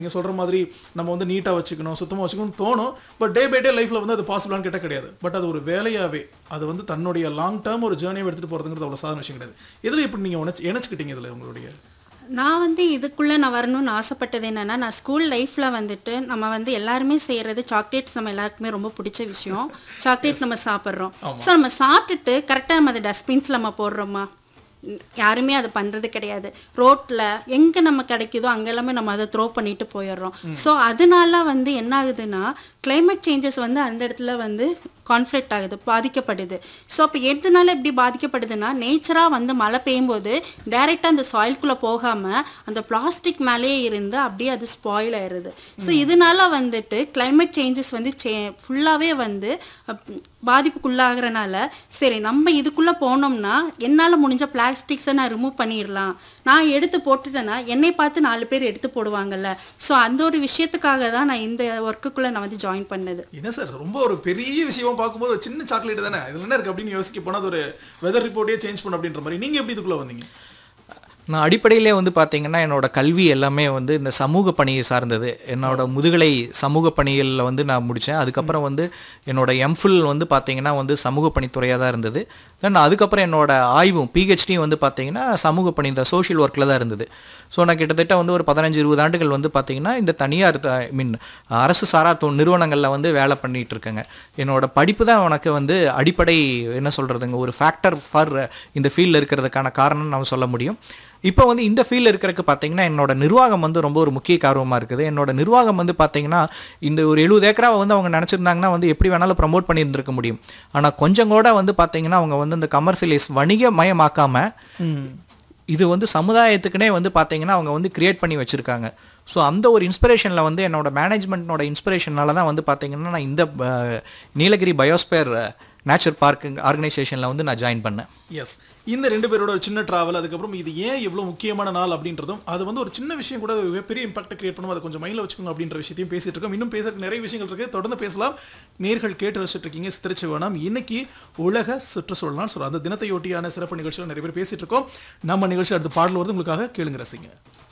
நீங்கள் சொல்கிற மாதிரி நம்ம வந்து நீட்டாக வச்சுக்கணும் சுத்தமாக வச்சுக்கணும்னு தோணும் பட் டே பை டே லைஃப்பில் வந்து அது பாசிபிளான்னு கேட்டால் கிடையாது பட் அது ஒரு வேலையாகவே அது வந்து தன்னுடைய லாங் டேர்ம் ஒரு ஜேர்னியை எடுத்துகிட்டு போகிறதுங்கிறது அவ்வளோ சாதாரண விஷயம் கிடையாது இதில் எப்படி நீங்கள் உணச்சு இணைச்சிக்கிட்டீங்க இதில் உங்களுடைய நான் வந்து இதுக்குள்ளே நான் வரணும்னு ஆசைப்பட்டது என்னென்னா நான் ஸ்கூல் லைஃப்பில் வந்துட்டு நம்ம வந்து எல்லாருமே செய்கிறது சாக்லேட்ஸ் நம்ம எல்லாருக்குமே ரொம்ப பிடிச்ச விஷயம் சாக்லேட் நம்ம சாப்பிட்றோம் ஸோ நம்ம சாப்பிட்டுட்டு கரெக்டாக நம்ம அதை டஸ்ட்பின்ஸில் நம்ம போடுறோமா ம், யாருமே அதை பண்ணுறது கிடையாது ரோட்டில் எங்கே நம்ம கிடைக்குதோ அங்கே எல்லாமே நம்ம அதை த்ரோ பண்ணிட்டு போயிடுறோம் ஸோ அதனால வந்து என்ன ஆகுதுன்னா climate சேஞ்சஸ் வந்து அந்த இடத்துல வந்து கான்ஃப்ளிக்ட் ஆகுது பாதிக்கப்படுது ஸோ அப்போ எதனால இப்படி பாதிக்கப்படுதுன்னா நேச்சராக வந்து மழை பெய்யும்போது டைரெக்டாக அந்த சாயில்குள்ளே போகாமல் அந்த பிளாஸ்டிக் மேலேயே இருந்து அப்படியே அது ஸ்பாயில் ஆயிடுது ஸோ இதனால வந்துட்டு climate சேஞ்சஸ் வந்து சே ஃபுல்லாகவே வந்து அப், பாதிப்புக்குள்ளாகிறனால சரி நம்ம இதுக்குள்ளே போனோம்னா என்னால் முடிஞ்ச பிளாஸ்டிக்ஸை நான் ரிமூவ் பண்ணிடலாம் நான் எடுத்து போட்டுட்டேன்னா என்னை பார்த்து நாலு பேர் எடுத்து போடுவாங்கல்ல ஸோ அந்த ஒரு விஷயத்துக்காக தான் நான் இந்த ஒர்க்குக்குள்ளே நான் வந்து ஜாயின் பண்ணது என்ன சார் ரொம்ப ஒரு பெரிய விஷயமா பார்க்கும்போது ஒரு சின்ன சாக்லேட் தானே இதில் என்ன இருக்குது அப்படின்னு யோசிக்க போனால் அது ஒரு வெதர் ரிப்போர்ட்டே சேஞ்ச் பண்ண அப்படின்ற மாதிரி நீங்கள் எப்படி இதுக்குள்ளே வந்தீங்க நான் அடிப்படையிலே வந்து பார்த்தீங்கன்னா என்னோட கல்வி எல்லாமே வந்து இந்த சமூக பணியை சார்ந்தது என்னோட முதுகலை சமூக பணிகளில் வந்து நான் முடித்தேன் அதுக்கப்புறம் வந்து என்னோட எம்ஃபில் வந்து பார்த்தீங்கன்னா வந்து சமூக பணித்துறையாக தான் இருந்தது தென் அதுக்கப்புறம் என்னோட ஆய்வும் பிஹெச்டியும் வந்து பார்த்தீங்கன்னா சமூக பணி இந்த சோஷியல் ஒர்க்கில் தான் இருந்தது ஸோ நான் கிட்டத்தட்ட வந்து ஒரு பதினஞ்சு இருபது ஆண்டுகள் வந்து பார்த்தீங்கன்னா இந்த தனியார் ஐ மீன் அரசு சாரா தொ நிறுவனங்களில் வந்து வேலை பண்ணிட்டு இருக்கேங்க என்னோட படிப்பு தான் உனக்கு வந்து அடிப்படை என்ன சொல்கிறதுங்க ஒரு ஃபேக்டர் ஃபார் இந்த ஃபீல்டில் இருக்கிறதுக்கான காரணம் நம்ம சொல்ல முடியும் இப்போ வந்து இந்த ஃபீல்டில் இருக்கிறதுக்கு பார்த்தீங்கன்னா என்னோட நிர்வாகம் வந்து ரொம்ப ஒரு முக்கிய காரணமாக இருக்குது என்னோட நிர்வாகம் வந்து பார்த்தீங்கன்னா இந்த ஒரு எழுபது ஏக்கராவை வந்து அவங்க நினச்சிருந்தாங்கன்னா வந்து எப்படி வேணாலும் ப்ரமோட் பண்ணியிருந்திருக்க முடியும் ஆனால் கொஞ்சம் கூட வந்து பார்த்தீங்கன்னா அவங்க வந்து இந்த கமர்ஷியலைஸ் வணிகமயமாக்காம இது வந்து சமுதாயத்துக்குனே வந்து பார்த்தீங்கன்னா அவங்க வந்து கிரியேட் பண்ணி வச்சுருக்காங்க ஸோ அந்த ஒரு இன்ஸ்பிரேஷனில் வந்து என்னோட மேனேஜ்மெண்ட்டோட இன்ஸ்பிரேஷனால தான் வந்து பார்த்தீங்கன்னா நான் இந்த அஹ், நீலகிரி பயோஸ்பேர் நேச்சர் பார்க் ஆர்கனைசேஷனில் வந்து நான் ஜாயின் பண்ணேன் எஸ் இந்த ரெண்டு பேரோட ஒரு சின்ன டிராவல் அதுக்கப்புறம் இது ஏன் இவ்வளோ முக்கியமான நாள் அப்படின்றதும் அது வந்து ஒரு சின்ன விஷயம் கூட அது பெரிய இம்பாக்ட் கிரியேட் பண்ணும் அதை கொஞ்சம் மைண்டில் வச்சுக்கோங்க அப்படின்ற விஷயத்தையும் பேசிட்டு இருக்கோம் இன்னும் பேசுறதுக்கு நிறைய விஷயங்கள் இருக்கு தொடர்ந்து பேசலாம் நேர்கள் கேட்டு ரசிச்சுட்டு இருக்கீங்க சித்திரச்சு வேணாம் இன்னைக்கு உலக சுற்றுச்சூழல் நாள் ஸோ அந்த தினத்தையொட்டியான சிறப்பு நிகழ்ச்சிகள் நிறைய பேர் பேசிட்டு இருக்கோம் நம்ம நிகழ்ச்சி அடுத்த பாடல் வருது உங்களுக்காக கேளுங்க ரசிங்க